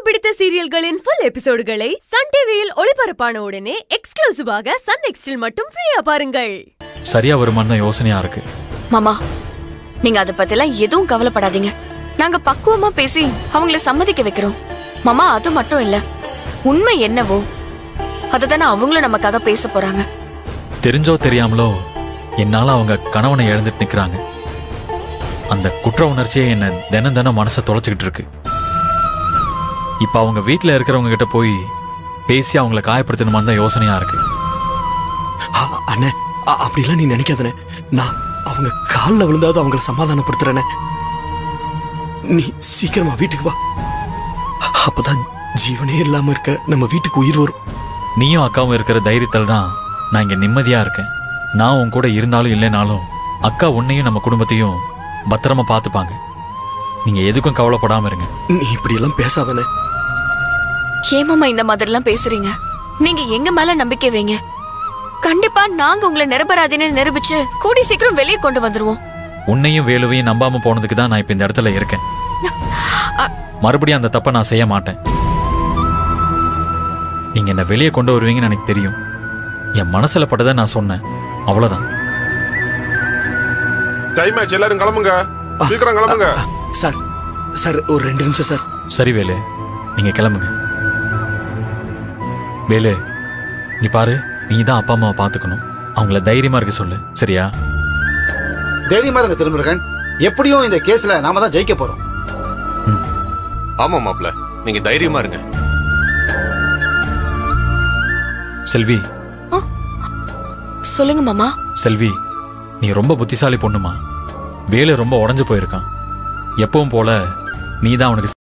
பிடித்த சீரியல்களின் full எபிசோடுகளை Sun டிவியில் ஒளிபரப்பான உடனே எக்ஸ்க்ளூசிவாக சன் நெக்ஸ்டில் மட்டும் ஃப்ரீயா பாருங்கள் சரியா வருமான்னு தான் யோசனையா இருக்கு மாமா நீங்க அத பத்திலாம் எதுவும் கவலைப்படாதீங்க நாங்க பக்குவமா பேசி அவங்கள சம்மதிக்க வைக்கிறோம் மாமா அது மட்டும் இல்ல உண்மை என்னவோ அததானே அவங்களும் நமக்காக பேச போறாங்க தெரிஞ்சோ தெரியாமலோ என்னால அவங்க கணவனை இழந்துட்டு நிக்கிறாங்க அந்த குற்ற உணர்ச்சியே என்ன தினம் தினம் மனசை தொலைச்சிக்கிட்டு இருக்கு இப்ப அவங்க வீட்ல இருக்கிறவங்க கிட்ட போய் பேசி அவங்கள காயப்படுத்தணுமான்னு தான் யோசனையா இருக்கு ஆ, அண்ணே அ- அப்படிலாம் நீ நினைக்காதண்ணே நான் அவங்க காலில் விழுந்தாவது அவங்கள சமாதானப்படுத்துறேனே நீ சீக்கிரமா வீட்டுக்கு வா அப்பதான் ஜீவனே இல்லாம இருக்க நம்ம வீட்டுக்கு உயிர் வரும் நீயும் அக்காவும் இருக்கிற தைரியத்தில் தான் நான் இங்க நிம்மதியா இருக்கேன் நான் உன் கூட இருந்தாலும் இல்லைனாலும் அக்கா உன்னையும் நம்ம குடும்பத்தையும் பத்திரமா பார்த்துப்பாங்க நீங்க எதுக்கும் கவலைப்படாம இருங்க நீ இப்படியெல்லாம் பேசாதண்ணே ஏன் மாமா இந்த மாதிரிலாம் பேசுறீங்க நீங்க எங்க மேல நம்பிக்கை வைங்க கண்டிப்பா நாங்க உங்களை நிரபராதின்னு நிரூபிச்சு கூடி சீக்கிரம் வெளியே கொண்டு வந்துருவோம் உன்னையும் வேலுவையும் நம்பாம போனதுக்கு தான் நான் இப்ப இந்த இடத்துல இருக்கேன் மறுபடியும் அந்த தப்பை நான் செய்ய மாட்டேன் நீங்க என்ன வெளியே கொண்டு வருவீங்கன்னு எனக்கு தெரியும் என் மனசுல பட்டதை நான் சொன்னேன் அவ்வளவுதான் டைம் ஆச்சு எல்லாரும் கிளம்புங்க சீக்கிரம் கிளம்புங்க சார் சார் ஒரு ரெண்டு நிமிஷம் சார் சரி வேலு நீங்க கிளம்புங்க வேலு நீ பாரு நீ தான் அப்பா அம்மாவை பார்த்துக்கணும் அவங்கள தைரியமா இருக்க சொல்லு சரியா தைரியமா இருங்க திருமுருகன் எப்படியும் இந்த கேஸ்ல நாம தான் ஜெயிக்க போறோம் ஆமா மாப்ள நீங்க தைரியமா இருங்க செல்வி சொல்லுங்க மாமா செல்வி நீ ரொம்ப புத்திசாலி பொண்ணுமா வேலு ரொம்ப உடஞ்சு போயிருக்கான் எப்பவும் போல நீ தான் அவனுக்கு